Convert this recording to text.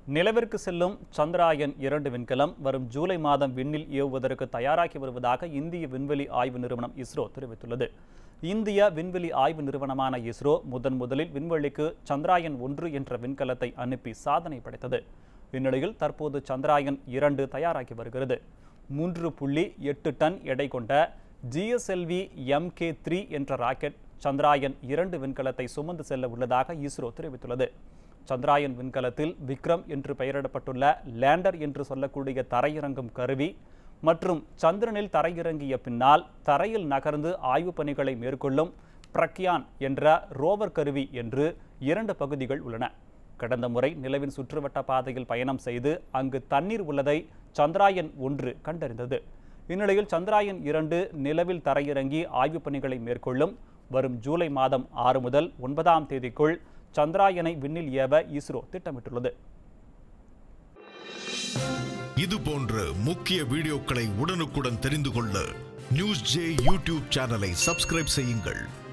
நிலவிற்கு செல்லும் சந்திராயன் இரண்டு விண்கலம் வரும் ஜூலை மாதம் விண்ணில் ஏவுவதற்கு தயாராகி வருவதாக இந்திய விண்வெளி ஆய்வு நிறுவனம் இஸ்ரோ தெரிவித்துள்ளது இந்திய விண்வெளி ஆய்வு நிறுவனமான இஸ்ரோ முதன் முதலில் விண்வெளிக்கு சந்திராயன் ஒன்று என்ற விண்கலத்தை அனுப்பி சாதனை படைத்தது இந்நிலையில் தற்போது சந்திராயன் இரண்டு தயாராகி வருகிறது மூன்று புள்ளி எட்டு டன் எடை கொண்ட ஜிஎஸ்எல்வி எம்கே த்ரீ என்ற ராக்கெட் சந்திராயன் இரண்டு விண்கலத்தை சுமந்து செல்ல உள்ளதாக இஸ்ரோ தெரிவித்துள்ளது சந்திராயன் விண்கலத்தில் விக்ரம் என்று பெயரிடப்பட்டுள்ள லேண்டர் என்று சொல்லக்கூடிய தரையிறங்கும் கருவி மற்றும் சந்திரனில் தரையிறங்கிய பின்னால் தரையில் நகர்ந்து ஆய்வுப் பணிகளை மேற்கொள்ளும் பிரக்யான் என்ற ரோவர் கருவி என்று இரண்டு பகுதிகள் உள்ளன கடந்த முறை நிலவின் சுற்றுவட்ட பாதையில் பயணம் செய்து அங்கு தண்ணீர் உள்ளதை சந்திராயன் ஒன்று கண்டறிந்தது இந்நிலையில் சந்திராயன் இரண்டு நிலவில் தரையிறங்கி ஆய்வுப் பணிகளை மேற்கொள்ளும் வரும் ஜூலை மாதம் ஆறு முதல் ஒன்பதாம் தேதிக்குள் சந்திராயனை விண்ணில் ஏவ இஸ்ரோ திட்டமிட்டுள்ளது இது போன்ற முக்கிய வீடியோக்களை உடனுக்குடன் தெரிந்து கொள்ள நியூஸ் ஜே யூடியூப் சேனலை சப்ஸ்கிரைப் செய்யுங்கள்